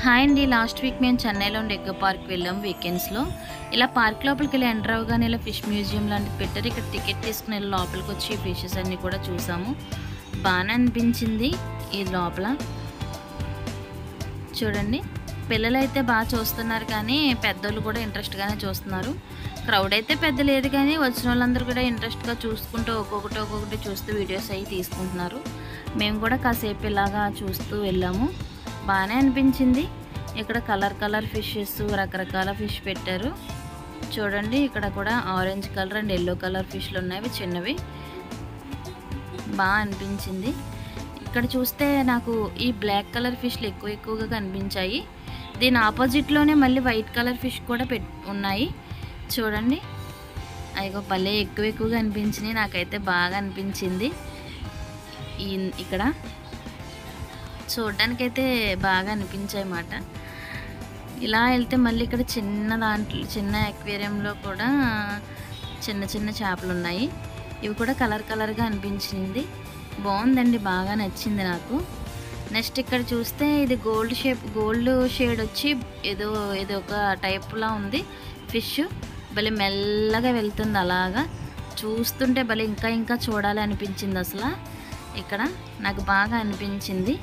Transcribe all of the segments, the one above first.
hi అండి last week మేము చెన్నైలో ఉండే ఎగ్గ పార్క్ వెళ్ళాం వీకెండ్స్లో ఇలా పార్క్ లోపలికి వెళ్ళి ఎంటర్ అవగానే ఇలా ఫిష్ మ్యూజియం లాంటిది పెట్టారు ఇక్కడ టికెట్ తీసుకుని వెళ్ళి లోపలికి వచ్చి ఫిషెస్ అన్నీ కూడా చూసాము బాగానే అనిపించింది ఈ లోపల చూడండి పిల్లలు అయితే బాగా చూస్తున్నారు కానీ పెద్దోళ్ళు కూడా ఇంట్రెస్ట్గానే చూస్తున్నారు క్రౌడ్ అయితే పెద్ద లేదు కానీ వచ్చిన వాళ్ళందరూ కూడా ఇంట్రెస్ట్గా చూసుకుంటూ ఒక్కొక్కటి ఒక్కొక్కటి చూస్తూ వీడియోస్ అవి తీసుకుంటున్నారు మేము కూడా కాసేపు ఇలాగా చూస్తూ వెళ్ళాము బాగానే అనిపించింది ఇక్కడ కలర్ కలర్ ఫిషెస్ రకరకాల ఫిష్ పెట్టారు చూడండి ఇక్కడ కూడా orange colour and yellow colour ఫిష్లు ఉన్నాయి అవి చిన్నవి బాగా అనిపించింది ఇక్కడ చూస్తే నాకు ఈ బ్లాక్ కలర్ ఫిష్లు ఎక్కువ ఎక్కువగా కనిపించాయి దీని ఆపోజిట్లోనే మళ్ళీ వైట్ కలర్ ఫిష్ కూడా పెట్ ఉన్నాయి చూడండి అయ్యో భలే ఎక్కువ ఎక్కువగా అనిపించినాయి నాకైతే బాగా అనిపించింది ఈ ఇక్కడ చూడడానికైతే బాగా అనిపించాయి అన్నమాట ఇలా వెళ్తే మళ్ళీ ఇక్కడ చిన్న దాంట్లో చిన్న అక్వేరియంలో కూడా చిన్న చిన్న చేపలు ఉన్నాయి ఇవి కూడా కలర్ కలర్గా అనిపించింది బాగుందండి బాగా నచ్చింది నాకు నెక్స్ట్ ఇక్కడ చూస్తే ఇది గోల్డ్ షేప్ గోల్డ్ షేడ్ వచ్చి ఏదో ఏదో ఒక టైప్లా ఉంది ఫిష్ భలే మెల్లగా వెళ్తుంది అలాగా చూస్తుంటే భలే ఇంకా ఇంకా చూడాలి అనిపించింది అసలు ఇక్కడ నాకు బాగా అనిపించింది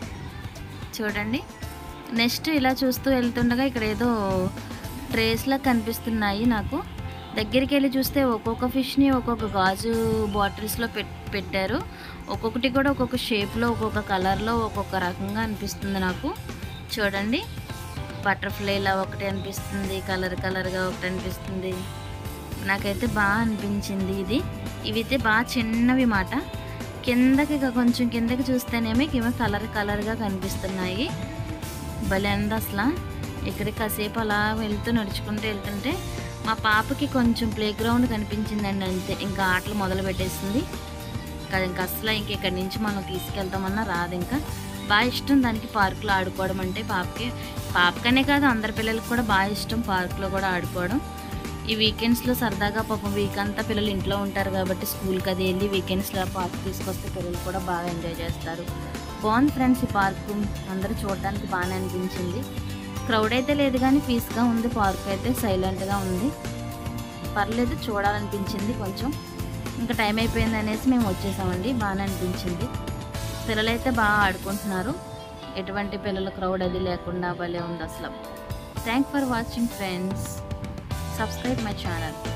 చూడండి నెక్స్ట్ ఇలా చూస్తూ వెళ్తుండగా ఇక్కడ ఏదో ట్రేస్లా కనిపిస్తున్నాయి నాకు దగ్గరికి వెళ్ళి చూస్తే ఒక్కొక్క ఫిష్ని ఒక్కొక్క గాజు బాటిల్స్లో పెట్ పెట్టారు ఒక్కొక్కటి కూడా ఒక్కొక్క షేప్లో ఒక్కొక్క కలర్లో ఒక్కొక్క రకంగా అనిపిస్తుంది నాకు చూడండి బటర్ఫ్లైలా ఒకటి అనిపిస్తుంది కలర్ కలర్గా ఒకటి అనిపిస్తుంది నాకైతే బాగా అనిపించింది ఇది ఇవైతే బాగా చిన్నవి మాట కిందకి ఇక కొంచెం కిందకి చూస్తేనేమో ఇవి కలర్ కలర్గా కనిపిస్తున్నాయి భలే అంది అసలు ఇక్కడికి కాసేపు అలా వెళ్తూ నడుచుకుంటూ వెళ్తుంటే మా పాపకి కొంచెం ప్లే గ్రౌండ్ కనిపించిందండి అంతే ఇంకా ఆటలు మొదలు పెట్టేసింది ఇంకా ఇంకా అసలు ఇంక ఇక్కడి నుంచి మనం తీసుకెళ్తామన్నా రాదు ఇంకా బాగా ఇష్టం దానికి పార్కులో ఆడుకోవడం అంటే పాపకి పాపకనే కాదు అందరి పిల్లలకి కూడా బాగా ఇష్టం పార్కులో కూడా ఆడుకోవడం ఈ వీకెండ్స్లో సరదాగా పాపం వీక్ అంతా పిల్లలు ఇంట్లో ఉంటారు కాబట్టి స్కూల్కి అది వెళ్ళి వీకెండ్స్లో పార్క్ తీసుకొస్తే పిల్లలు కూడా బాగా ఎంజాయ్ చేస్తారు బాగుంది ఫ్రెండ్స్ ఈ పార్కు అందరూ చూడడానికి బాగానే అనిపించింది క్రౌడ్ అయితే లేదు కానీ పీస్గా ఉంది పార్క్ అయితే సైలెంట్గా ఉంది పర్లేదు చూడాలనిపించింది కొంచెం ఇంకా టైం అయిపోయింది అనేసి మేము వచ్చేసామండి బాగానే అనిపించింది పిల్లలైతే బాగా ఆడుకుంటున్నారు ఎటువంటి పిల్లల క్రౌడ్ అది లేకుండా భలే ఉంది అసలు thank for watching friends subscribe my channel